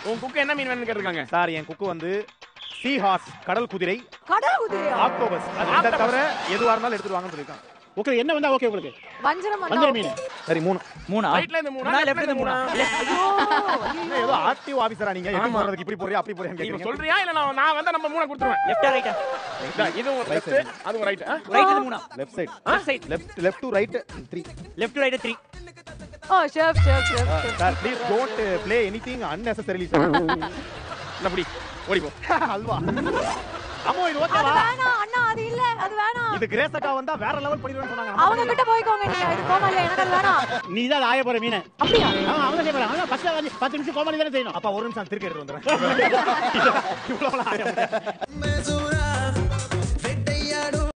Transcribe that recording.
உன் குக்கு என்ன மீன் வேணும்னு கேட்டிருக்காங்க சார் என் குக்கு வந்து சீ ஹார்ஸ் கடல் குதிரை கடல் குதிரையா ஆக்டோபஸ் அது ரெண்டை தவிர எதுவா இருந்தாலும் எடுத்துட்டு வாங்கன்னு சொல்லிருக்காங்க ஓகே என்ன வந்தா ஓகே உங்களுக்கு வஞ்சரம் வஞ்சர வந்தா மீன் சரி மூணு மூணா ரைட்ல இருந்து மூணா மூணா, லெஃப்ட்ல left ல இருந்து மூணா என்ன ஏதோ ஆக்டிவ் ஆபீசரா நீங்க எப்படி ஆமா. போறதுக்கு இப்படி போறியா அப்படி போறியான்னு நீ கேக்குறீங்க சொல்றியா இல்ல நான் நான் வந்தா நம்ம மூணை கொடுத்துருவேன் லெஃப்டா ரைட்டா இதா, இது ஒரு Right லெஃப்ட் அது ஒரு ரைட் ரைட் இது மூணா left side left side left left to right three left right three ஓ chef chef chef sir please don't play anything unnecessarily sir இல்ல புடி ஓடி போ அல்வா அம்மோ இது அது ஓகேவா வேணாம் அண்ணா அது இல்ல அது வேணாம் இது கிரேஸ் அக்கா வந்தா வேற லெவல் பண்ணிடுவேன்னு சொன்னாங்க அவங்க கிட்ட போய்க்கோங்க நீங்க இது கோமாளியா எனக்கு அது வேணாம் நீ தான் ஆய போற மீன் அப்படியா அவன் அவங்க செய்ய போறான் அவன் ஃபர்ஸ்ட் வந்து பத்து நிமிஷம் கோமாளி தானே செய்யணும் அப்பா ஒரு நிமிஷம் திருக்கி எடுத்து வந்துடுறேன் இவ்வளவு ஆயம் Mesure